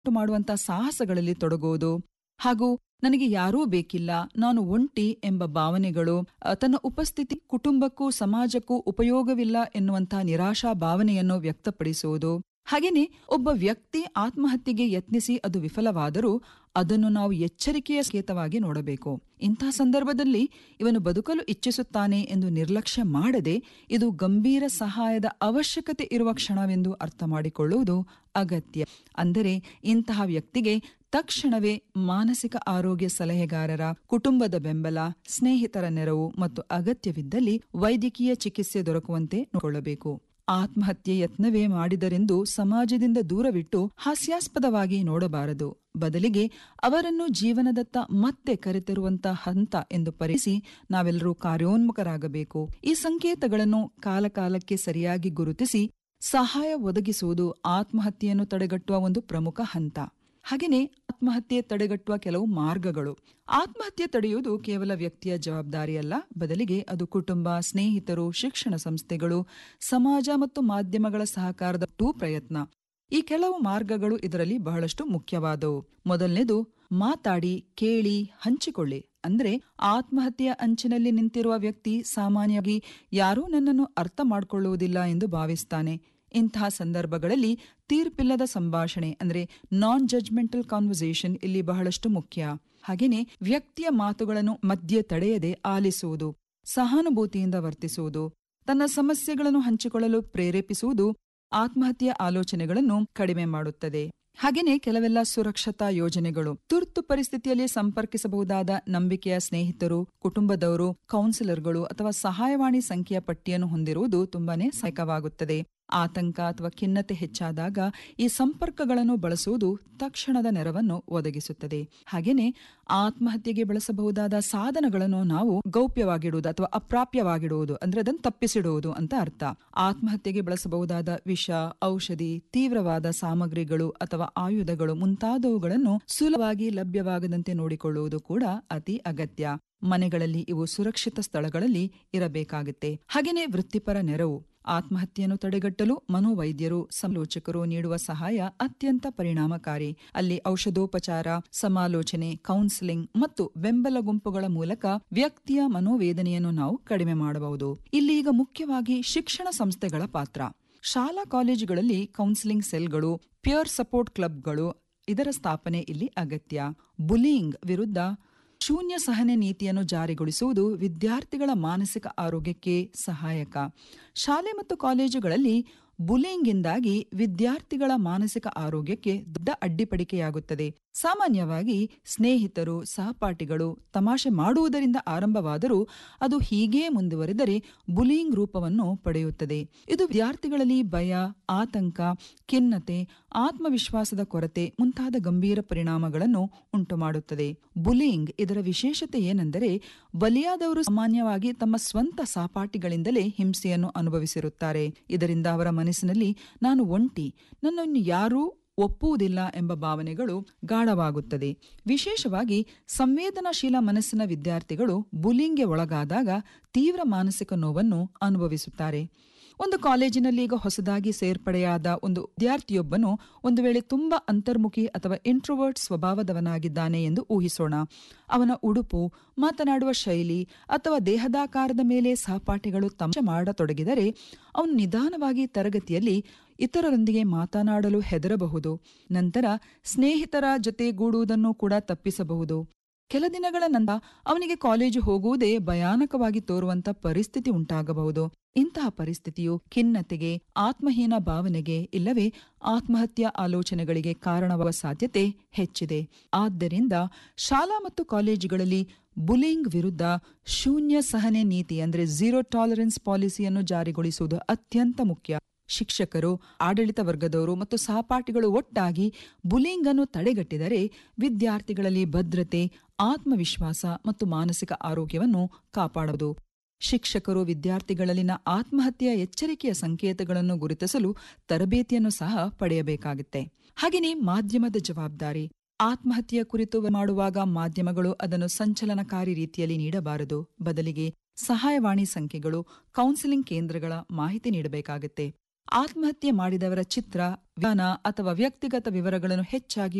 ಮಾಡುವಂತ ಸಾಹಸಗಳಲ್ಲಿ ತೊಡಗುವುದು ಹಾಗೂ ನನಗೆ ಯಾರೂ ಬೇಕಿಲ್ಲ ನಾನು ಒಂಟಿ ಎಂಬ ಭಾವನೆಗಳು ಅ, ತನ್ನ ಉಪಸ್ಥಿತಿ ಕುಟುಂಬಕ್ಕೂ ಸಮಾಜಕ್ಕೂ ಉಪಯೋಗವಿಲ್ಲ ಎನ್ನುವಂತಹ ನಿರಾಶಾ ಭಾವನೆಯನ್ನು ವ್ಯಕ್ತಪಡಿಸುವುದು ಹಾಗೇನೆ ಒಬ್ಬ ವ್ಯಕ್ತಿ ಆತ್ಮಹತ್ಯೆಗೆ ಯತ್ನಿಸಿ ಅದು ವಿಫಲವಾದರೂ ಅದನ್ನು ನಾವು ಎಚ್ಚರಿಕೆಯ ಸಂಕೇತವಾಗಿ ನೋಡಬೇಕು ಇಂತಹ ಸಂದರ್ಭದಲ್ಲಿ ಇವನು ಬದುಕಲು ಇಚ್ಛಿಸುತ್ತಾನೆ ಎಂದು ನಿರ್ಲಕ್ಷ್ಯ ಮಾಡದೆ ಇದು ಗಂಭೀರ ಸಹಾಯದ ಅವಶ್ಯಕತೆ ಇರುವ ಕ್ಷಣವೆಂದು ಅರ್ಥ ಮಾಡಿಕೊಳ್ಳುವುದು ಅಗತ್ಯ ಅಂದರೆ ಇಂತಹ ವ್ಯಕ್ತಿಗೆ ತಕ್ಷಣವೇ ಮಾನಸಿಕ ಆರೋಗ್ಯ ಸಲಹೆಗಾರರ ಕುಟುಂಬದ ಬೆಂಬಲ ಸ್ನೇಹಿತರ ನೆರವು ಮತ್ತು ಅಗತ್ಯವಿದ್ದಲ್ಲಿ ವೈದ್ಯಕೀಯ ಚಿಕಿತ್ಸೆ ದೊರಕುವಂತೆ ನೋಡಿಕೊಳ್ಳಬೇಕು ಆತ್ಮಹತ್ಯೆ ಯತ್ನವೇ ಮಾಡಿದರೆಂದು ಸಮಾಜದಿಂದ ದೂರವಿಟ್ಟು ಹಾಸ್ಯಾಸ್ಪದವಾಗಿ ನೋಡಬಾರದು ಬದಲಿಗೆ ಅವರನ್ನು ಜೀವನದತ್ತ ಮತ್ತೆ ಕರೆತರುವಂತ ಹಂತ ಎಂದು ಪರಿಸಿ ನಾವೆಲ್ಲರೂ ಕಾರ್ಯೋನ್ಮುಖರಾಗಬೇಕು ಈ ಸಂಕೇತಗಳನ್ನು ಕಾಲಕಾಲಕ್ಕೆ ಸರಿಯಾಗಿ ಗುರುತಿಸಿ ಸಹಾಯ ಒದಗಿಸುವುದು ಆತ್ಮಹತ್ಯೆಯನ್ನು ತಡೆಗಟ್ಟುವ ಒಂದು ಪ್ರಮುಖ ಹಂತ ಹಾಗೆಯೇ ಆತ್ಮಹತ್ಯೆ ತಡೆಗಟ್ಟುವ ಕೆಲವು ಮಾರ್ಗಗಳು ಆತ್ಮಹತ್ಯೆ ತಡೆಯುವುದು ಕೇವಲ ವ್ಯಕ್ತಿಯ ಜವಾಬ್ದಾರಿಯಲ್ಲ ಬದಲಿಗೆ ಅದು ಕುಟುಂಬ ಸ್ನೇಹಿತರು ಶಿಕ್ಷಣ ಸಂಸ್ಥೆಗಳು ಸಮಾಜ ಮತ್ತು ಮಾಧ್ಯಮಗಳ ಸಹಕಾರದ ಟೂ ಪ್ರಯತ್ನ ಈ ಕೆಲವು ಮಾರ್ಗಗಳು ಇದರಲ್ಲಿ ಬಹಳಷ್ಟು ಮುಖ್ಯವಾದವು ಮೊದಲನೇದು ಮಾತಾಡಿ ಕೇಳಿ ಹಂಚಿಕೊಳ್ಳಿ ಅಂದ್ರೆ ಆತ್ಮಹತ್ಯೆಯ ಅಂಚಿನಲ್ಲಿ ನಿಂತಿರುವ ವ್ಯಕ್ತಿ ಸಾಮಾನ್ಯವಾಗಿ ಯಾರೂ ನನ್ನನ್ನು ಅರ್ಥ ಮಾಡಿಕೊಳ್ಳುವುದಿಲ್ಲ ಎಂದು ಭಾವಿಸ್ತಾನೆ ಇಂತಹ ಸಂದರ್ಭಗಳಲ್ಲಿ ತೀರ್ಪಿಲ್ಲದ ಸಂಭಾಷಣೆ ಅಂದ್ರೆ ನಾನ್ ಜಜ್ಮೆಂಟಲ್ ಕಾನ್ವರ್ಸೇಷನ್ ಇಲ್ಲಿ ಬಹಳಷ್ಟು ಮುಖ್ಯ ಹಾಗೇನೆ ವ್ಯಕ್ತಿಯ ಮಾತುಗಳನ್ನು ಮಧ್ಯೆ ತಡೆಯದೆ ಆಲಿಸುವುದು ಸಹಾನುಭೂತಿಯಿಂದ ವರ್ತಿಸುವುದು ತನ್ನ ಸಮಸ್ಯೆಗಳನ್ನು ಹಂಚಿಕೊಳ್ಳಲು ಪ್ರೇರೇಪಿಸುವುದು ಆತ್ಮಹತ್ಯೆಯ ಆಲೋಚನೆಗಳನ್ನು ಕಡಿಮೆ ಮಾಡುತ್ತದೆ ಹಾಗೇನೆ ಕೆಲವೆಲ್ಲ ಸುರಕ್ಷತಾ ಯೋಜನೆಗಳು ತುರ್ತು ಪರಿಸ್ಥಿತಿಯಲ್ಲಿ ಸಂಪರ್ಕಿಸಬಹುದಾದ ನಂಬಿಕೆಯ ಸ್ನೇಹಿತರು ಕುಟುಂಬದವರು ಕೌನ್ಸಿಲರ್ಗಳು ಅಥವಾ ಸಹಾಯವಾಣಿ ಸಂಖ್ಯೆಯ ಪಟ್ಟಿಯನ್ನು ಹೊಂದಿರುವುದು ತುಂಬಾನೇ ಸಹಾಯಕವಾಗುತ್ತದೆ ಆತಂಕ ಅಥವಾ ಖಿನ್ನತೆ ಹೆಚ್ಚಾದಾಗ ಈ ಸಂಪರ್ಕಗಳನ್ನು ಬಳಸುವುದು ತಕ್ಷಣದ ನೆರವನ್ನು ಒದಗಿಸುತ್ತದೆ ಹಾಗೇನೆ ಆತ್ಮಹತ್ಯೆಗೆ ಬಳಸಬಹುದಾದ ಸಾಧನಗಳನ್ನು ನಾವು ಗೌಪ್ಯವಾಗಿಡುವುದು ಅಥವಾ ಅಪ್ರಾಪ್ಯವಾಗಿಡುವುದು ಅಂದ್ರೆ ಅದನ್ನು ತಪ್ಪಿಸಿಡುವುದು ಅಂತ ಅರ್ಥ ಆತ್ಮಹತ್ಯೆಗೆ ಬಳಸಬಹುದಾದ ವಿಷ ಔಷಧಿ ತೀವ್ರವಾದ ಸಾಮಗ್ರಿಗಳು ಅಥವಾ ಆಯುಧಗಳು ಮುಂತಾದವುಗಳನ್ನು ಸುಲಭವಾಗಿ ಲಭ್ಯವಾಗದಂತೆ ನೋಡಿಕೊಳ್ಳುವುದು ಕೂಡ ಅತಿ ಅಗತ್ಯ ಮನೆಗಳಲ್ಲಿ ಇವು ಸುರಕ್ಷಿತ ಸ್ಥಳಗಳಲ್ಲಿ ಇರಬೇಕಾಗುತ್ತೆ ಹಾಗೇನೆ ವೃತ್ತಿಪರ ನೆರವು ಆತ್ಮಹತ್ಯೆಯನ್ನು ತಡೆಗಟ್ಟಲು ಮನೋವೈದ್ಯರು ಸಮಾಲೋಚಕರು ನೀಡುವ ಸಹಾಯ ಅತ್ಯಂತ ಪರಿಣಾಮಕಾರಿ ಅಲ್ಲಿ ಔಷಧೋಪಚಾರ ಸಮಾಲೋಚನೆ ಕೌನ್ಸಿಲಿಂಗ್ ಮತ್ತು ಬೆಂಬಲ ಗುಂಪುಗಳ ಮೂಲಕ ವ್ಯಕ್ತಿಯ ಮನೋವೇದನೆಯನ್ನು ನಾವು ಕಡಿಮೆ ಮಾಡಬಹುದು ಇಲ್ಲಿ ಈಗ ಮುಖ್ಯವಾಗಿ ಶಿಕ್ಷಣ ಸಂಸ್ಥೆಗಳ ಪಾತ್ರ ಶಾಲಾ ಕಾಲೇಜುಗಳಲ್ಲಿ ಕೌನ್ಸಿಲಿಂಗ್ ಸೆಲ್ಗಳು ಪಿಯರ್ ಸಪೋರ್ಟ್ ಕ್ಲಬ್ಗಳು ಇದರ ಸ್ಥಾಪನೆ ಇಲ್ಲಿ ಅಗತ್ಯ ಬುಲಿಂಗ್ ವಿರುದ್ಧ ಶೂನ್ಯ ಸಹನೆ ನೀತಿಯನ್ನು ಜಾರಿಗೊಳಿಸುವುದು ವಿದ್ಯಾರ್ಥಿಗಳ ಮಾನಸಿಕ ಆರೋಗ್ಯಕ್ಕೆ ಸಹಾಯಕ ಶಾಲೆ ಮತ್ತು ಕಾಲೇಜುಗಳಲ್ಲಿ ಬುಲಿಂಗ್ನಿಂದಾಗಿ ವಿದ್ಯಾರ್ಥಿಗಳ ಮಾನಸಿಕ ಆರೋಗ್ಯಕ್ಕೆ ದೊಡ್ಡ ಅಡ್ಡಿಪಡಿಕೆಯಾಗುತ್ತದೆ ಸಾಮಾನ್ಯವಾಗಿ ಸ್ನೇಹಿತರು ಸಹಪಾಠಿಗಳು ತಮಾಷೆ ಮಾಡುವುದರಿಂದ ಆರಂಭವಾದರೂ ಅದು ಹೀಗೇ ಮುಂದುವರೆದರೆ ಬುಲಿಂಗ್ ರೂಪವನ್ನು ಪಡೆಯುತ್ತದೆ ಇದು ವಿದ್ಯಾರ್ಥಿಗಳಲ್ಲಿ ಭಯ ಆತಂಕ ಖಿನ್ನತೆ ಆತ್ಮವಿಶ್ವಾಸದ ಕೊರತೆ ಮುಂತಾದ ಗಂಭೀರ ಪರಿಣಾಮಗಳನ್ನು ಉಂಟುಮಾಡುತ್ತದೆ ಬುಲಿಂಗ್ ಇದರ ವಿಶೇಷತೆ ಏನೆಂದರೆ ಬಲಿಯಾದವರು ಸಾಮಾನ್ಯವಾಗಿ ತಮ್ಮ ಸ್ವಂತ ಸಹಪಾಠಿಗಳಿಂದಲೇ ಹಿಂಸೆಯನ್ನು ಅನುಭವಿಸಿರುತ್ತಾರೆ ಇದರಿಂದ ಅವರ ಮನಸ್ಸಿನಲ್ಲಿ ನಾನು ಒಂಟಿ ನನ್ನನ್ನು ಯಾರೂ ಒಪ್ಪುವುದಿಲ್ಲ ಎಂಬ ಭಾವನೆಗಳು ಗಾಢವಾಗುತ್ತದೆ ವಿಶೇಷವಾಗಿ ಸಂವೇದನಾಶೀಲ ಮನಸ್ಸಿನ ವಿದ್ಯಾರ್ಥಿಗಳು ಬುಲಿಂಗ್ಗೆ ಒಳಗಾದಾಗ ತೀವ್ರ ಮಾನಸಿಕ ನೋವನ್ನು ಅನುಭವಿಸುತ್ತಾರೆ ಒಂದು ಕಾಲೇಜಿನಲ್ಲಿ ಈಗ ಹೊಸದಾಗಿ ಸೇರ್ಪಡೆಯಾದ ಒಂದು ವಿದ್ಯಾರ್ಥಿಯೊಬ್ಬನು ಒಂದು ವೇಳೆ ತುಂಬಾ ಅಂತರ್ಮುಖಿ ಅಥವಾ ಇಂಟ್ರೋವರ್ಟ್ ಸ್ವಭಾವದವನಾಗಿದ್ದಾನೆ ಎಂದು ಊಹಿಸೋಣ ಅವನ ಉಡುಪು ಮಾತನಾಡುವ ಶೈಲಿ ಅಥವಾ ದೇಹದಾಕಾರದ ಮೇಲೆ ಸಹಪಾಠಿಗಳು ತಮಾಷೆ ಮಾಡತೊಡಗಿದರೆ ಅವನು ನಿಧಾನವಾಗಿ ತರಗತಿಯಲ್ಲಿ ಇತರರೊಂದಿಗೆ ಮಾತನಾಡಲು ಹೆದರಬಹುದು ನಂತರ ಸ್ನೇಹಿತರ ಜೊತೆಗೂಡುವುದನ್ನು ಕೂಡ ತಪ್ಪಿಸಬಹುದು ಕೆಲ ದಿನಗಳ ನಂತರ ಅವನಿಗೆ ಕಾಲೇಜು ಹೋಗುವುದೇ ಭಯಾನಕವಾಗಿ ತೋರುವಂತ ಪರಿಸ್ಥಿತಿ ಉಂಟಾಗಬಹುದು ಇಂತಹ ಪರಿಸ್ಥಿತಿಯು ಖಿನ್ನತೆಗೆ ಆತ್ಮಹೀನ ಭಾವನೆಗೆ ಇಲ್ಲವೇ ಆತ್ಮಹತ್ಯಾ ಆಲೋಚನೆಗಳಿಗೆ ಕಾರಣವಾಗುವ ಸಾಧ್ಯತೆ ಹೆಚ್ಚಿದೆ ಆದ್ದರಿಂದ ಶಾಲಾ ಮತ್ತು ಕಾಲೇಜುಗಳಲ್ಲಿ ಬುಲಿಂಗ್ ವಿರುದ್ಧ ಶೂನ್ಯ ಸಹನೆ ನೀತಿ ಅಂದ್ರೆ ಝೀರೋ ಟಾಲರೆನ್ಸ್ ಪಾಲಿಸಿಯನ್ನು ಜಾರಿಗೊಳಿಸುವುದು ಅತ್ಯಂತ ಮುಖ್ಯ ಶಿಕ್ಷಕರು ಆಡಳಿತ ವರ್ಗದವರು ಮತ್ತು ಸಹಪಾಠಿಗಳು ಒಟ್ಟಾಗಿ ಬುಲಿಂಗ್ ಅನ್ನು ತಡೆಗಟ್ಟಿದರೆ ವಿದ್ಯಾರ್ಥಿಗಳಲ್ಲಿ ಭದ್ರತೆ ಆತ್ಮವಿಶ್ವಾಸ ಮತ್ತು ಮಾನಸಿಕ ಆರೋಗ್ಯವನ್ನು ಕಾಪಾಡುವುದು ಶಿಕ್ಷಕರು ವಿದ್ಯಾರ್ಥಿಗಳಲ್ಲಿನ ಆತ್ಮಹತ್ಯೆಯ ಎಚ್ಚರಿಕೆಯ ಸಂಕೇತಗಳನ್ನು ಗುರುತಿಸಲು ತರಬೇತಿಯನ್ನು ಸಹ ಪಡೆಯಬೇಕಾಗುತ್ತೆ ಹಾಗೆಯೇ ಮಾಧ್ಯಮದ ಜವಾಬ್ದಾರಿ ಆತ್ಮಹತ್ಯೆಯ ಕುರಿತು ಮಾಡುವಾಗ ಮಾಧ್ಯಮಗಳು ಅದನ್ನು ಸಂಚಲನಕಾರಿ ರೀತಿಯಲ್ಲಿ ನೀಡಬಾರದು ಬದಲಿಗೆ ಸಹಾಯವಾಣಿ ಸಂಖ್ಯೆಗಳು ಕೌನ್ಸಿಲಿಂಗ್ ಕೇಂದ್ರಗಳ ಮಾಹಿತಿ ನೀಡಬೇಕಾಗುತ್ತೆ ಆತ್ಮಹತ್ಯೆ ಮಾಡಿದವರ ಚಿತ್ರ ವ್ಯಾನ ಅಥವಾ ವ್ಯಕ್ತಿಗತ ವಿವರಗಳನ್ನು ಹೆಚ್ಚಾಗಿ